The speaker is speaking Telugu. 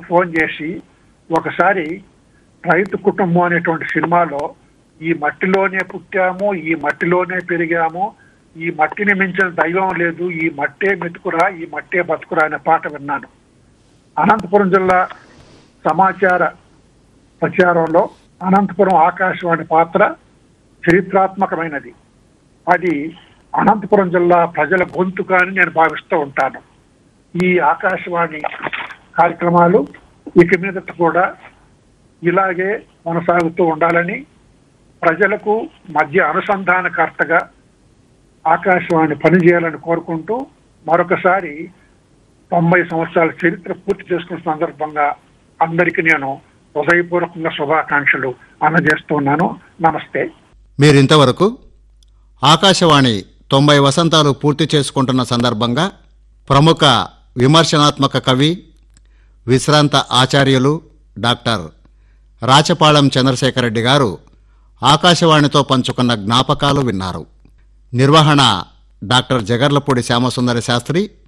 ఫోన్ చేసి ఒకసారి రైతు కుటుంబం అనేటువంటి సినిమాలో ఈ మట్టిలోనే పుట్టాము ఈ మట్టిలోనే పెరిగాము ఈ మట్టిని మించిన దైవం లేదు ఈ మట్టే మెతుకురా ఈ మట్టే బతుకురా అనే పాట విన్నాను అనంతపురం జిల్లా సమాచార ప్రచారంలో అనంతపురం ఆకాశవాణి పాత్ర చరిత్రాత్మకమైనది అది అనంతపురం జిల్లా ప్రజల గొంతుక అని నేను భావిస్తూ ఉంటాను ఈ ఆకాశవాణి కార్యక్రమాలు ఇక మీదట కూడా ఇలాగే కొనసాగుతూ ఉండాలని ప్రజలకు మధ్య అనుసంధానకర్తగా ఆకాశవాణి పనిచేయాలని కోరుకుంటూ మరొకసారి తొంభై సంవత్సరాల చరిత్ర పూర్తి చేసుకున్న సందర్భంగా అందరికీ నేను హృదయపూర్వకంగా శుభాకాంక్షలు అందజేస్తున్నాను నమస్తే మీరింతవరకు ఆకాశవాణి తొంభై వసంతాలు పూర్తి చేసుకుంటున్న సందర్భంగా ప్రముఖ విమర్శనాత్మక కవి విశ్రాంత ఆచార్యులు డాక్టర్ రాచపాళెం చంద్రశేఖరరెడ్డి గారు ఆకాశవాణితో పంచుకున్న జ్ఞాపకాలు విన్నారు నిర్వహణ డాక్టర్ జగర్లపూడి శ్యామసుందర శాస్త్రి